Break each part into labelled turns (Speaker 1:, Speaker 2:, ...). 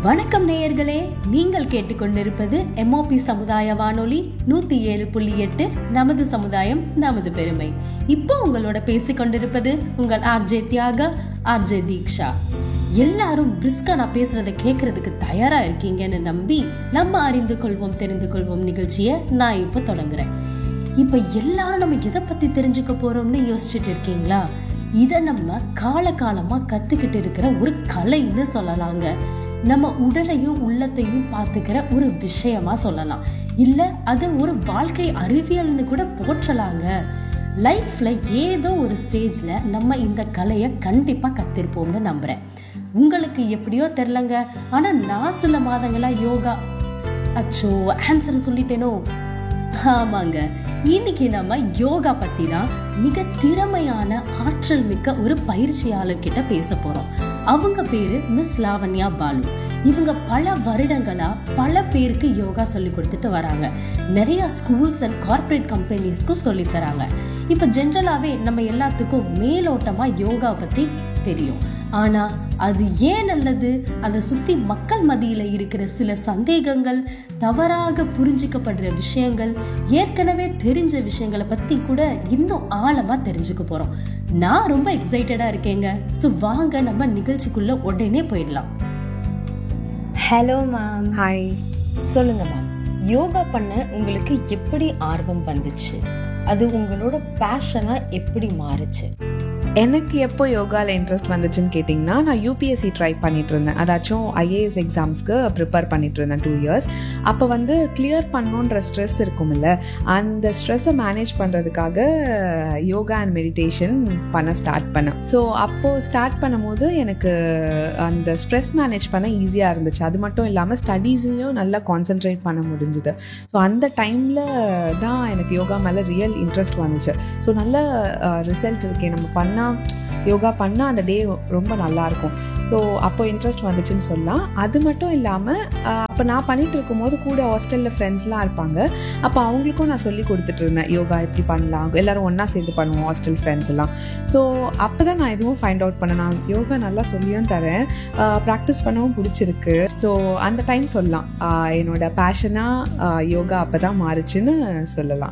Speaker 1: வணக்கம் நேயர்களே நீங்கள் கேட்டுக்கொண்டிருப்பது எம்ஓபி சமுதாய வானொலி நூத்தி ஏழு புள்ளி எட்டு நமது சமுதாயம் நமது பெருமை இப்போ உங்களோட பேசிக்கொண்டிருப்பது உங்கள் ஆர்ஜே தியாக ஆர்ஜே தீக்ஷா எல்லாரும் பிரிஸ்கா நான் பேசுறத கேட்கறதுக்கு தயாரா இருக்கீங்கன்னு நம்பி நம்ம அறிந்து கொள்வோம் தெரிந்து கொள்வோம் நிகழ்ச்சியை நான் இப்போ தொடங்குறேன் இப்ப எல்லாரும் நம்ம எதை பத்தி தெரிஞ்சுக்க போறோம்னு யோசிச்சுட்டு இருக்கீங்களா இத நம்ம காலகாலமா கத்துக்கிட்டு இருக்கிற ஒரு கலைன்னு சொல்லலாங்க நம்ம உடலையும் உள்ளத்தையும் பார்த்துக்கிற ஒரு விஷயமா சொல்லலாம் இல்ல அது ஒரு வாழ்க்கை அறிவியல்னு கூட போற்றலாங்க லைஃப்ல ஏதோ ஒரு ஸ்டேஜ்ல நம்ம இந்த கலையை கண்டிப்பா கத்திருப்போம்னு நம்புறேன் உங்களுக்கு எப்படியோ தெரிலங்க ஆனா நான் சில மாதங்களா யோகா அச்சோ ஆன்சர் சொல்லிட்டேனோ ஆமாங்க இன்னைக்கு நம்ம யோகா பத்தி தான் மிக திறமையான ஆற்றல் மிக்க ஒரு பயிற்சியாளர் கிட்ட பேச போறோம் அவங்க பேரு மிஸ் லாவண்யா பாலு இவங்க பல வருடங்களா பல பேருக்கு யோகா சொல்லி கொடுத்துட்டு வராங்க நிறைய ஸ்கூல்ஸ் அண்ட் கார்ப்பரேட் கம்பெனிஸ்க்கும் சொல்லி தராங்க இப்ப ஜென்ரலாவே நம்ம எல்லாத்துக்கும் மேலோட்டமா யோகா பத்தி தெரியும் ஆனா அது ஏன் நல்லது அதை சுத்தி மக்கள் மத்தியில இருக்கிற சில சந்தேகங்கள் தவறாக புரிஞ்சுக்கப்படுற விஷயங்கள் ஏற்கனவே தெரிஞ்ச விஷயங்களை பத்தி கூட இன்னும் ஆழமா தெரிஞ்சுக்க போறோம் நான் ரொம்ப எக்ஸைட்டடா இருக்கேங்க ஸோ வாங்க நம்ம நிகழ்ச்சிக்குள்ள உடனே போயிடலாம் ஹலோ மேம்
Speaker 2: ஹாய்
Speaker 1: சொல்லுங்க மேம் யோகா பண்ண உங்களுக்கு எப்படி ஆர்வம் வந்துச்சு அது உங்களோட பேஷனா எப்படி மாறுச்சு
Speaker 2: எனக்கு எப்போ யோகாவில் இன்ட்ரெஸ்ட் வந்துச்சுன்னு கேட்டிங்கன்னா நான் யூபிஎஸ்சி ட்ரை பண்ணிட்டு இருந்தேன் அதாச்சும் ஐஏஎஸ் எக்ஸாம்ஸ்க்கு ப்ரிப்பேர் பண்ணிட்டு இருந்தேன் டூ இயர்ஸ் அப்போ வந்து கிளியர் பண்ணணுன்ற ஸ்ட்ரெஸ் இருக்கும்ல அந்த ஸ்ட்ரெஸ்ஸை மேனேஜ் பண்ணுறதுக்காக யோகா அண்ட் மெடிடேஷன் பண்ண ஸ்டார்ட் பண்ணேன் ஸோ அப்போது ஸ்டார்ட் பண்ணும்போது எனக்கு அந்த ஸ்ட்ரெஸ் மேனேஜ் பண்ண ஈஸியாக இருந்துச்சு அது மட்டும் இல்லாமல் ஸ்டடீஸ்லையும் நல்லா கான்சென்ட்ரேட் பண்ண முடிஞ்சுது ஸோ அந்த டைமில் தான் எனக்கு யோகா மேலே ரியல் இன்ட்ரெஸ்ட் வந்துச்சு ஸோ நல்ல ரிசல்ட் இருக்கே நம்ம பண்ணால் யோகா பண்ணால் அந்த டே ரொம்ப நல்லாயிருக்கும் ஸோ அப்போ இன்ட்ரெஸ்ட் வந்துச்சுன்னு சொல்லலாம் அது மட்டும் இல்லாமல் அப்போ நான் பண்ணிட்டு இருக்கும்போது கூட ஹாஸ்டலில் ஃப்ரெண்ட்ஸ்லாம் இருப்பாங்க அப்போ அவங்களுக்கும் நான் சொல்லி கொடுத்துட்டு இருந்தேன் யோகா எப்படி பண்ணலாம் எல்லாரும் ஒன்றா சேர்ந்து பண்ணுவோம் ஹாஸ்டல் ஃப்ரெண்ட்ஸ் எல்லாம் ஸோ அப்போ தான் நான் இதுவும் ஃபைண்ட் அவுட் பண்ணேன் நான் யோகா நல்லா சொல்லியும் தரேன் ப்ராக்டிஸ் பண்ணவும் பிடிச்சிருக்கு ஸோ அந்த டைம் சொல்லலாம் ஆஹ் என்னோட பேஷனாக யோகா அப்போ தான் மாறுச்சுன்னு சொல்லலாம்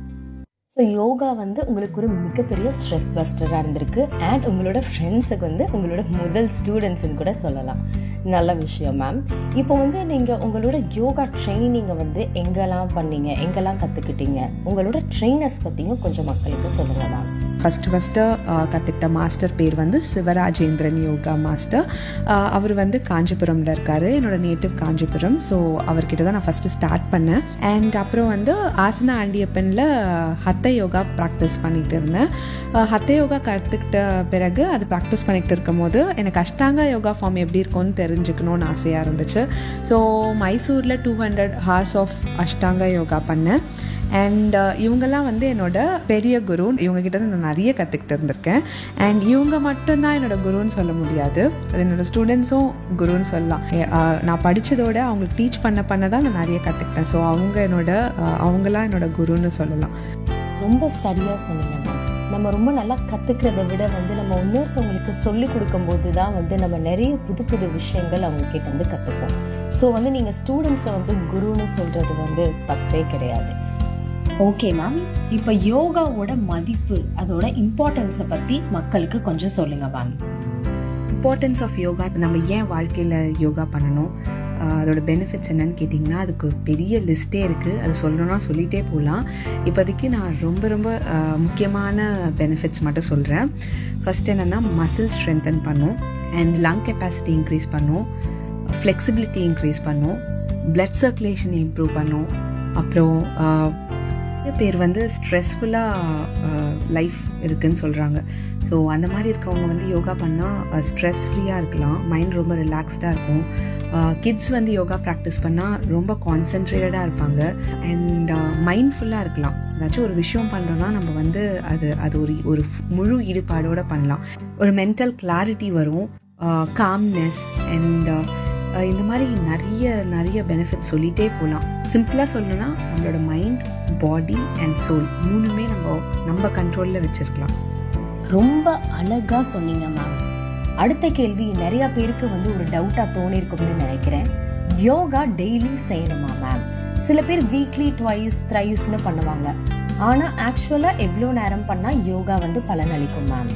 Speaker 1: ஸோ யோகா வந்து உங்களுக்கு ஒரு மிகப்பெரிய ஸ்ட்ரெஸ் பஸ்டராக இருந்திருக்கு அண்ட் உங்களோட ஃப்ரெண்ட்ஸுக்கு வந்து உங்களோட முதல் ஸ்டூடெண்ட்ஸ்னு கூட சொல்லலாம் நல்ல விஷயம் மேம் இப்போ வந்து நீங்கள் உங்களோட யோகா ட்ரைனிங்கை வந்து எங்கெல்லாம் பண்ணீங்க எங்கெல்லாம் கற்றுக்கிட்டீங்க உங்களோட ட்ரைனர்ஸ் பற்றியும் கொஞ்சம் மக்களுக்கு சொல்லுங்கள் மேம்
Speaker 2: ஃபஸ்ட்டு ஃபஸ்ட்டு கற்றுக்கிட்ட மாஸ்டர் பேர் வந்து சிவராஜேந்திரன் யோகா மாஸ்டர் அவர் வந்து காஞ்சிபுரமில் இருக்கார் என்னோட நேட்டிவ் காஞ்சிபுரம் ஸோ அவர்கிட்ட தான் நான் ஃபஸ்ட்டு ஸ்டார்ட் பண்ணேன் அண்ட் அப்புறம் வந்து ஆசனா ஆண்டியப்பனில் ஹத்த யோகா ப்ராக்டிஸ் பண்ணிகிட்டு இருந்தேன் அஹ், ஹத்த யோகா கற்றுக்கிட்ட பிறகு அது ப்ராக்டிஸ் பண்ணிகிட்டு இருக்கும்போது எனக்கு அஷ்டாங்கா யோகா ஃபார்ம் எப்படி இருக்கும்னு தெரிஞ்சுக்கணும்னு ஆசையாக இருந்துச்சு ஸோ மைசூரில் two hundred hours of ashtanga yoga பண்ணேன் அண்ட் இவங்கெல்லாம் வந்து என்னோட பெரிய குரு இவங்க கிட்ட இருந்து நான் நிறைய கற்றுக்கிட்டு இருந்திருக்கேன் அண்ட் இவங்க மட்டும்தான் என்னோட குருன்னு சொல்ல முடியாது அது என்னோட ஸ்டூடெண்ட்ஸும் குருன்னு சொல்லலாம் எ- ஆஹ் நான் படித்ததோட அவங்களுக்கு டீச் பண்ண பண்ண தான் நான் நிறைய கற்றுக்கிட்டேன் ஸோ அவங்க என்னோட ஆஹ் அவங்களாம் என்னோட குருன்னு சொல்லலாம்
Speaker 1: ரொம்ப சரியாக சொன்னீங்க மேம் நம்ம ரொம்ப நல்லா கற்றுக்கிறத விட வந்து நம்ம இன்னொருத்தவங்களுக்கு சொல்லி கொடுக்கும்போது தான் வந்து நம்ம நிறைய புது புது விஷயங்கள் அவங்க கிட்ட வந்து கற்றுப்போம் ஸோ வந்து நீங்கள் ஸ்டூடெண்ட்ஸை வந்து குருன்னு சொல்கிறது வந்து தப்பே கிடையாது ஓகே மேம் இப்போ யோகாவோட மதிப்பு அதோட இம்பார்ட்டன்ஸை பற்றி மக்களுக்கு கொஞ்சம் சொல்லுங்க மேம்
Speaker 2: இம்பார்ட்டன்ஸ் ஆஃப் யோகா நம்ம ஏன் வாழ்க்கையில் யோகா பண்ணணும் ஆஹ் அதோட பெனிஃபிட்ஸ் என்னன்னு கேட்டிங்கன்னா அதுக்கு ஒரு பெரிய லிஸ்ட்டே இருக்குது அது சொல்லணும்னா சொல்லிகிட்டே போகலாம் இப்போதைக்கு நான் ரொம்ப ரொம்ப ஆஹ் முக்கியமான பெனிஃபிட்ஸ் மட்டும் சொல்கிறேன் ஃபர்ஸ்ட் என்னென்னா மசில் ஸ்ட்ரென்தன் பண்ணும் அண்ட் லங் கெப்பாசிட்டி இன்க்ரீஸ் பண்ணும் ஃப்ளெக்சிபிலிட்டி இன்க்ரீஸ் பண்ணும் பிளட் சர்க்குலேஷன் இம்ப்ரூவ் பண்ணும் அப்புறம் ஆஹ் நிறைய பேர் வந்து ஸ்ட்ரெஸ்ஃபுல்லாக லைஃப் இருக்குன்னு சொல்கிறாங்க ஸோ அந்த மாதிரி இருக்கவங்க வந்து யோகா பண்ணால் ஸ்ட்ரெஸ் ஃப்ரீயாக இருக்கலாம் மைண்ட் ரொம்ப ரிலாக்ஸ்டாக இருக்கும் கிட்ஸ் வந்து யோகா ப்ராக்டிஸ் பண்ணால் ரொம்ப கான்சென்ட்ரேட்டடாக இருப்பாங்க அண்ட் மைண்ட்ஃபுல்லாக இருக்கலாம் ஏதாச்சும் ஒரு விஷயம் பண்ணுறோன்னா நம்ம வந்து அது அது ஒரு ஒரு முழு ஈடுபாடோடு பண்ணலாம் ஒரு மென்டல் கிளாரிட்டி வரும் காம்னஸ் அண்ட் இந்த மாதிரி நிறைய நிறைய பெனிஃபிட் சொல்லிகிட்டே போகலாம் சிம்பிளாக சொல்லணும்னா நம்மளோட மைண்ட் பாடி அண்ட் சோல் மூணுமே நம்ம நம்ம கண்ட்ரோலில் வச்சுருக்கலாம்
Speaker 1: ரொம்ப அழகா சொன்னீங்க மேம் அடுத்த கேள்வி நிறைய பேருக்கு வந்து ஒரு டவுட்டா தோணிருக்கும்னு நினைக்கிறேன் யோகா டெய்லி செய்யணுமா மேம் சில பேர் வீக்லி ட்வைஸ் த்ரைஸ்னு பண்ணுவாங்க ஆனா ஆக்சுவலா எவ்வளோ நேரம் பண்ணா யோகா வந்து பலனளிக்கும் மேம்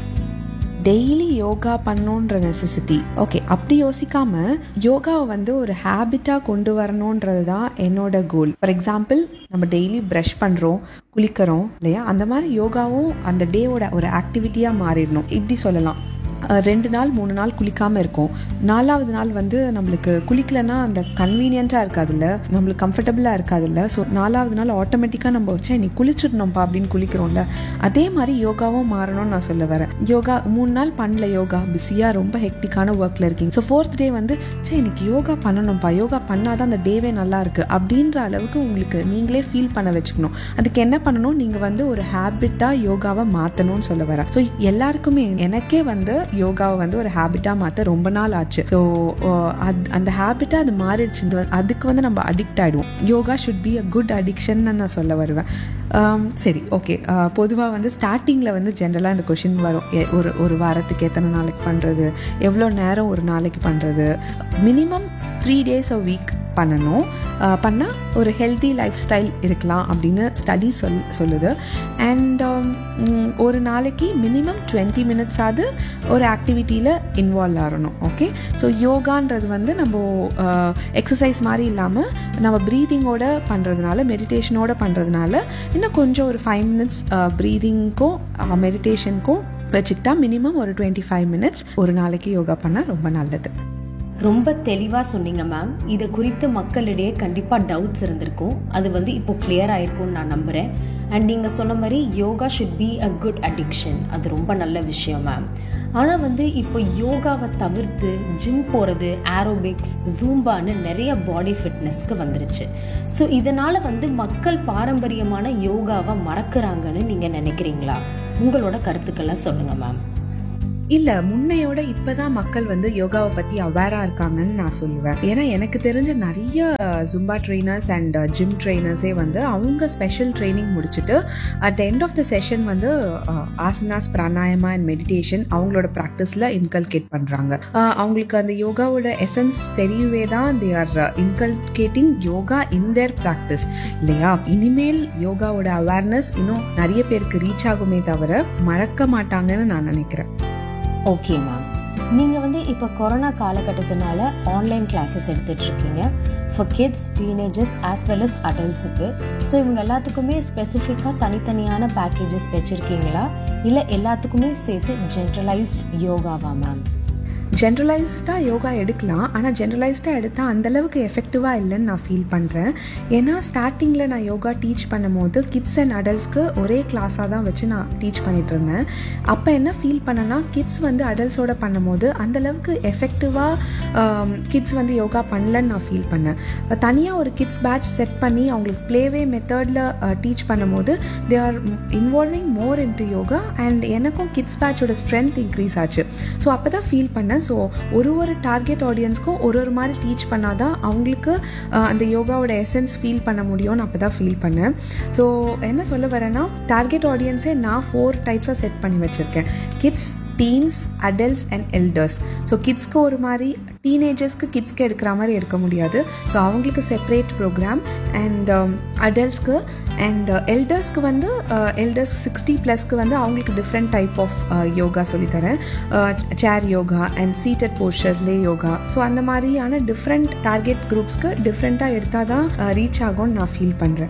Speaker 2: டெய்லி யோகா பண்ணணுன்ற நெசசிட்டி ஓகே அப்படி யோசிக்காம யோகாவை வந்து ஒரு ஹேபிட்டாக கொண்டு வரணுன்றது தான் என்னோட கோல் ஃபார் எக்ஸாம்பிள் நம்ம டெய்லி ப்ரஷ் பண்ணுறோம் குளிக்கிறோம் இல்லையா அந்த மாதிரி யோகாவும் அந்த டேவோட ஒரு ஆக்டிவிட்டியாக மாறிடணும் இப்படி சொல்லலாம் அஹ் ரெண்டு நாள் மூணு நாள் குளிக்காமல் இருக்கும் நாலாவது நாள் வந்து நம்மளுக்கு குளிக்கலன்னா அந்த கன்வீனியண்ட்டாக இருக்காதுல்ல நம்மளுக்கு கம்ஃபர்டபுளாக இருக்காதுல்ல ஸோ நாலாவது நாள் ஆட்டோமேட்டிக்காக நம்ம வச்சா நீ குளிச்சிடணும்ப்பா அப்படின்னு குளிக்கிறோம்ல அதே மாதிரி யோகாவும் மாறணும்னு நான் சொல்ல வரேன் யோகா மூணு நாள் பண்ணல யோகா பிஸியாக ரொம்ப ஹெக்டிக்கான ஒர்க்கில் இருக்கீங்க ஸோ ஃபோர்த் டே வந்து சரி இன்னைக்கு யோகா பண்ணணும்ப்பா யோகா பண்ணாதான் அந்த டேவே நல்லா இருக்கு அப்படின்ற அளவுக்கு உங்களுக்கு நீங்களே ஃபீல் பண்ண வச்சுக்கணும் அதுக்கு என்ன பண்ணணும் நீங்கள் வந்து ஒரு ஹேபிட்டாக யோகாவை மாற்றணும்னு சொல்ல வரேன் ஸோ எல்லாருக்குமே எனக்கே வந்து யோகாவை வந்து ஒரு ஹேபிட்டாக மாற்ற ரொம்ப நாள் ஆச்சு ஸோ அது அந்த ஹேபிட்டாக அது மாறிடுச்சு இந்த வந்து- அதுக்கு வந்து நம்ம அடிக்ட் ஆகிடுவோம் yoga should be a good addiction நான் சொல்ல வருவேன் ஆம், சரி ஓகே பொதுவாக வந்து ஸ்டார்டிங்கில் வந்து ஜென்ரலாக இந்த கொஷின் வரும் எ- ஒரு ஒரு வாரத்துக்கு எத்தனை நாளைக்கு பண்ணுறது எவ்வளோ நேரம் ஒரு நாளைக்கு பண்ணுறது minimum three days a week பண்ணணும் பண்ணால் ஒரு ஹெல்தி லைஃப் ஸ்டைல் இருக்கலாம் அப்படின்னு ஸ்டடி சொல் சொல்லுது அண்ட் ஒரு நாளைக்கு மினிமம் டுவெண்ட்டி மினிட்ஸ் ஆகுது ஒரு ஆக்டிவிட்டியில் இன்வால்வ் ஆகணும் ஓகே ஸோ யோகான்றது வந்து நம்ம எக்ஸசைஸ் மாதிரி இல்லாமல் நம்ம ப்ரீதிங்கோட பண்ணுறதுனால மெடிடேஷனோட பண்ணுறதுனால இன்னும் கொஞ்சம் ஒரு ஃபைவ் மினிட்ஸ் ப்ரீதிங்க்கும் மெடிடேஷனுக்கும் வச்சுக்கிட்டா மினிமம் ஒரு டுவெண்ட்டி ஃபைவ் மினிட்ஸ் ஒரு நாளைக்கு யோகா பண்ணால் ரொம்ப நல்லது
Speaker 1: ரொம்ப தெளிவா சொன்னீங்க மேம் இதை குறித்து மக்களிடையே கண்டிப்பா டவுட்ஸ் இருந்திருக்கும் அது வந்து இப்போ கிளியர் ஆயிருக்கும்னு நான் நம்புறேன் அண்ட் நீங்க சொன்ன மாதிரி yoga should be a good addiction அது ரொம்ப நல்ல விஷயம் மேம் ஆனால் வந்து இப்போ யோகாவை தவிர்த்து ஜிம் போகிறது ஆரோபிக்ஸ் ஜூம்பான்னு நிறைய பாடி ஃபிட்னஸ்க்கு வந்துருச்சு ஸோ இதனால் வந்து மக்கள் பாரம்பரியமான யோகாவை மறக்கிறாங்கன்னு நீங்கள் நினைக்கிறீங்களா உங்களோட கருத்துக்களை சொல்லுங்கள் மேம்
Speaker 2: இல்ல முன்னையோட இப்பதான் மக்கள் வந்து யோகாவை பத்தி அவேரா இருக்காங்கன்னு நான் சொல்லுவேன் ஏன்னா எனக்கு தெரிஞ்ச நிறைய ஜும்பா ட்ரெயினர்ஸ் அண்ட் ஜிம் ட்ரெயினர்ஸே வந்து அவங்க ஸ்பெஷல் ட்ரைனிங் முடிச்சுட்டு at the end of the session வந்து ஆசனாஸ் பிராணாயமா அண்ட் மெடிடேஷன் அவங்களோட ப்ராக்டிஸ்ல இன்கல்கேட் பண்றாங்க அஹ், அவங்களுக்கு அந்த யோகாவோட எசன்ஸ் தெரியவே தான் they are inculcating yoga in their practice இல்லையா இனிமேல் யோகாவோட அவேர்னஸ் இன்னும் நிறைய பேருக்கு ரீச் ஆகுமே தவிர மறக்க மாட்டாங்கன்னு நான் நினைக்கிறேன்
Speaker 1: ஓகே மேம் நீங்கள் வந்து இப்போ கொரோனா காலகட்டத்தினால ஆன்லைன் கிளாஸஸ் எடுத்துட்டு இருக்கீங்க for kids teenagers as well as அடல்ட்ஸுக்கு ஸோ இவங்க எல்லாத்துக்குமே ஸ்பெசிஃபிக்காக தனித்தனியான பேக்கேஜஸ் வச்சுருக்கீங்களா இல்லை எல்லாத்துக்குமே சேர்த்து ஜென்ரலைஸ்ட் யோகாவா மேம்
Speaker 2: ஜென்ரலைஸ்டாக யோகா எடுக்கலாம் ஆனால் ஜென்ரலைஸ்டாக எடுத்தால் அந்தளவுக்கு எஃபெக்டிவாக இல்லைன்னு நான் ஃபீல் பண்ணுறேன் ஏன்னா ஸ்டார்டிங்கில் நான் யோகா டீச் பண்ணும்போது கிட்ஸ் அண்ட் அடல்ட்ஸ்க்கு ஒரே கிளாஸாக தான் வச்சு நான் டீச் பண்ணிட்டு இருந்தேன் அப்போ என்ன ஃபீல் பண்ணேன்னா கிட்ஸ் வந்து அடல்ட்ஸோட பண்ணும்போது அந்தளவுக்கு எஃபெக்டிவாக கிட்ஸ் வந்து யோகா பண்ணலன்னு நான் ஃபீல் பண்ணேன் தனியாக ஒரு கிட்ஸ் பேட்ச் செட் பண்ணி அவங்களுக்கு ப்ளேவே மெத்தடில் டீச் பண்ணும்போது they are involving more in to yoga and எனக்கும் கிட்ஸ் பேட்சோட ஸ்ட்ரென்த் இன்க்ரீஸ் ஆச்சு ஸோ அப்போ தான் ஃபீல் பண்ணேன் ஸோ ஒரு ஒரு டார்கெட் ஆடியன்ஸ்க்கும் ஒரு ஒரு மாதிரி டீச் பண்ணாதான் அவங்களுக்கு அஹ், அந்த யோகாவோட எசன்ஸ் ஃபீல் பண்ண முடியும்னு அப்போ தான் ஃபீல் பண்ணேன் ஸோ என்ன சொல்ல வரேன்னா டார்கெட் ஆடியன்ஸே நான் ஃபோர் டைப்ஸாக செட் பண்ணி வச்சுருக்கேன் kids teens adults and elders so கிட்ஸ்க்கு ஒரு மாதிரி டீனேஜர்ஸ்க்கு கிட்ஸ்க்கு எடுக்கிற மாதிரி எடுக்க முடியாது ஸோ அவங்களுக்கு செப்பரேட் ப்ரோக்ராம் அண்ட் அடல்ட்ஸ்க்கு அண்ட் எல்டர்ஸ்க்கு வந்து எல்டர்ஸ் சிக்ஸ்டி ப்ளஸ்க்கு வந்து அவங்களுக்கு டிஃப்ரெண்ட் டைப் ஆஃப் யோகா சொல்லித்தரேன் chair yoga and seated postural yoga so அந்த மாதிரியான டிஃப்ரெண்ட் டார்கெட் குரூப்ஸ்க்கு டிஃப்ரெண்ட்டாக எடுத்தால் தான் ரீச் ஆகும்னு நான் ஃபீல் பண்ணுறேன்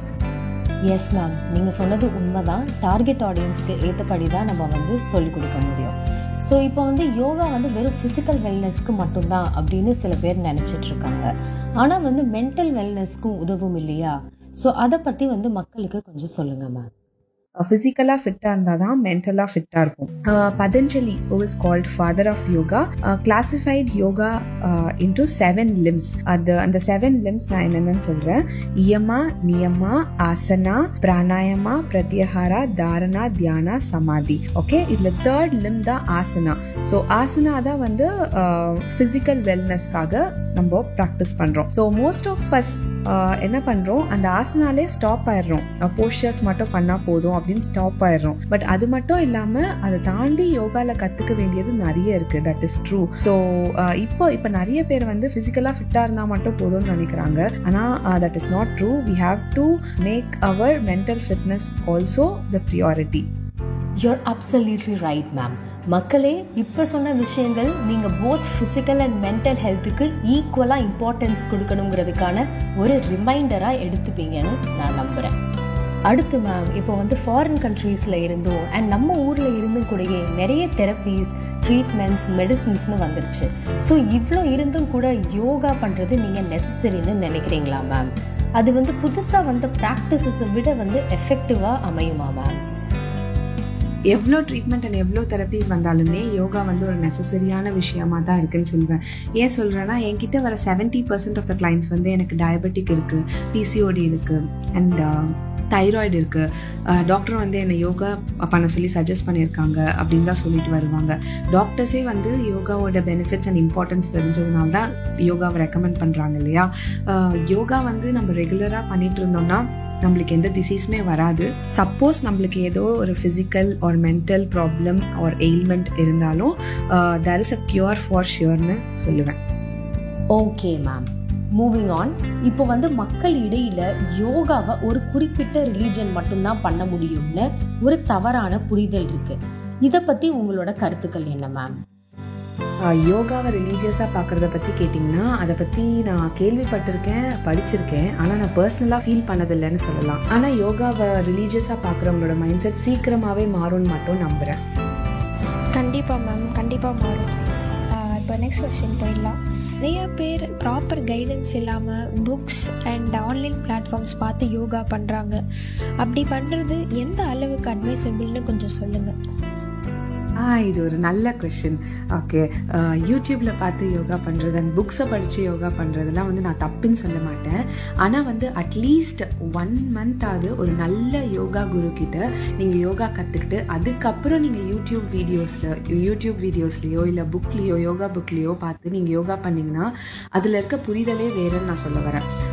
Speaker 1: எஸ் மேம் நீங்கள் சொன்னது உண்மைதான் டார்கெட் ஆடியன்ஸ்க்கு ஏற்றபடி தான் நம்ம வந்து சொல்லிக் கொடுக்க முடியும் ஸோ இப்போ வந்து யோகா வந்து வெறும் ஃபிசிக்கல் வெல்னஸ்க்கு மட்டும்தான் அப்படின்னு சில பேர் நினச்சிட்டு இருக்காங்க ஆனால் வந்து மென்டல் வெல்னஸ்க்கும் உதவும் இல்லையா ஸோ அதை பற்றி வந்து மக்களுக்கு கொஞ்சம் சொல்லுங்க மேம்
Speaker 2: ஃபிசிக்கலாக ஃபிட்டாக இருந்தால் தான் மென்டலாக ஃபிட்டாக இருக்கும் Uh, Patanjali who is called father of yoga classified yoga into seven limbs அது அந்த செவன் லிம்ஸ் நான் என்னென்னு சொல்கிறேன் இயமா நியமா ஆசனா பிராணாயமா பிரத்யஹாரா தாரணா தியானா சமாதி ஓகே இதில் தேர்ட் லிம் தான் ஆசனா ஸோ ஆசனா தான் வந்து ஃபிசிக்கல் வெல்னஸ்க்காக நம்ம ப்ராக்டிஸ் பண்ணுறோம் ஸோ மோஸ்ட் ஆஃப் அஸ் என்ன பண்ணுறோம் அந்த ஆசனாலே ஸ்டாப் ஆயிடுறோம் போஸ்டர்ஸ் மட்டும் பண்ணால் போதும் அப்படின்னு ஸ்டாப் ஆயிடுறோம் பட் அது மட்டும் இல்லாமல் அதை தாண்டி யோகாவில் கற்றுக்க வேண்டியது நிறைய இருக்குது தட் இஸ் ட்ரூ ஸோ இப்போ இப்போ நிறைய பேர் வந்து ஃபிசிக்கலாக ஃபிட்டாக இருந்தால் மட்டும் போதும்னு நினைக்கிறாங்க ஆனால் that is not true we have to make our mental fitness also the priority
Speaker 1: you're absolutely right ma'am மக்களே இப்போ சொன்ன விஷயங்கள் நீங்கள் போத் ஃபிசிக்கல் அண்ட் மென்டல் ஹெல்த்துக்கு ஈக்குவலாக இம்பார்ட்டன்ஸ் கொடுக்கணுங்கிறதுக்கான ஒரு ரிமைண்டராக எடுத்துப்பீங்கன்னு நான் நம்புகிறேன் அடுத்து மேம் இப்போ வந்து ஃபாரின் கண்ட்ரீஸில் இருந்தும் அண்ட் நம்ம ஊரில் இருந்தும் கூடயே நிறைய தெரப்பீஸ் ட்ரீட்மெண்ட்ஸ் மெடிசின்ஸ்னு வந்துருச்சு ஸோ இவ்வளோ இருந்தும் கூட யோகா பண்ணுறது நீங்கள் நெசசரின்னு நினைக்கிறீங்களா மேம் அது வந்து புதுசாக வந்த ப்ராக்டிசஸை விட வந்து எஃபெக்டிவாக அமையுமா மேம்
Speaker 2: எவ்வளோ ட்ரீட்மெண்ட் அண்ட் எவ்வளோ தெரப்பீஸ் வந்தாலுமே யோகா வந்து ஒரு நெசசரியான விஷயமா தான் இருக்குன்னு சொல்லுவேன் ஏன் சொல்கிறேன்னா என்கிட்ட வர seventy percent of the clients வந்து எனக்கு டயபெட்டிக் இருக்குது பிசிஓடி இருக்குது அண்ட் தைராய்டு இருக்குது டாக்டர் வந்து என்னை யோகா பண்ண சொல்லி சஜஸ்ட் பண்ணியிருக்காங்க அப்படின்னு தான் சொல்லிட்டு வருவாங்க டாக்டர்ஸே வந்து யோகாவோட பெனிஃபிட்ஸ் அண்ட் இம்பார்ட்டன்ஸ் தெரிஞ்சதுனால தான் யோகாவை ரெக்கமெண்ட் பண்ணுறாங்க இல்லையா யோகா வந்து நம்ம ரெகுலராக பண்ணிட்டு இருந்தோம்னா நம்மளுக்கு எந்த டிசீஸுமே வராது சப்போஸ் நம்மளுக்கு ஏதோ ஒரு physical or mental problem or ailment இருந்தாலும் there is a cure for ஷியோர்னு சொல்லுவேன்
Speaker 1: ஓகே மேம் மூவிங் ஆன் இப்போ வந்து மக்கள் இடையில யோகாவை ஒரு குறிப்பிட்ட ரிலீஜன் மட்டும்தான் பண்ண முடியும்னு ஒரு தவறான புரிதல் இருக்கு இதை பத்தி உங்களோட கருத்துக்கள் என்ன மேம்
Speaker 2: யோகாவை ரிலீஜியஸாக பார்க்குறத பற்றி கேட்டிங்கன்னா அதை பற்றி நான் கேள்விப்பட்டிருக்கேன் படிச்சிருக்கேன் ஆனால் நான் பர்சனலாக ஃபீல் பண்ணதில்லைன்னு சொல்லலாம் ஆனால் யோகாவை ரிலீஜியஸாக பார்க்குறவங்களோட மைண்ட் செட் சீக்கிரமாகவே மாறும்னு மட்டும் நம்புகிறேன்
Speaker 3: கண்டிப்பாக மேம் கண்டிப்பாக மாறும் இப்போ நெக்ஸ்ட் கொஸ்டின் போயிடலாம் நிறைய பேர் ப்ராப்பர் கைடன்ஸ் இல்லாமல் புக்ஸ் அண்ட் ஆன்லைன் பிளாட்ஃபார்ம்ஸ் பார்த்து யோகா பண்ணுறாங்க அப்படி பண்ணுறது எந்த அளவுக்கு அட்வைசபிள்னு கொஞ்சம் சொல்லுங்கள்
Speaker 2: ஆ இது ஒரு நல்ல கொஷின் ஓகே யூடியூப்பில் பார்த்து யோகா பண்ணுறது அண்ட் புக்ஸை படித்து யோகா பண்ணுறதெல்லாம் வந்து நான் தப்புன்னு சொல்ல மாட்டேன் ஆனால் வந்து அட்லீஸ்ட் ஒன் மந்த்தாவது ஒரு நல்ல யோகா குரு கிட்ட நீங்கள் யோகா கற்றுக்கிட்டு அதுக்கப்புறம் நீங்கள் யூடியூப் வீடியோஸில் யூடியூப் வீடியோஸ்லேயோ இல்லை புக்லேயோ யோகா புக்லேயோ பார்த்து நீங்கள் யோகா பண்ணிங்கன்னா அதில் இருக்க புரிதலே வேறுன்னு நான் சொல்ல வரேன்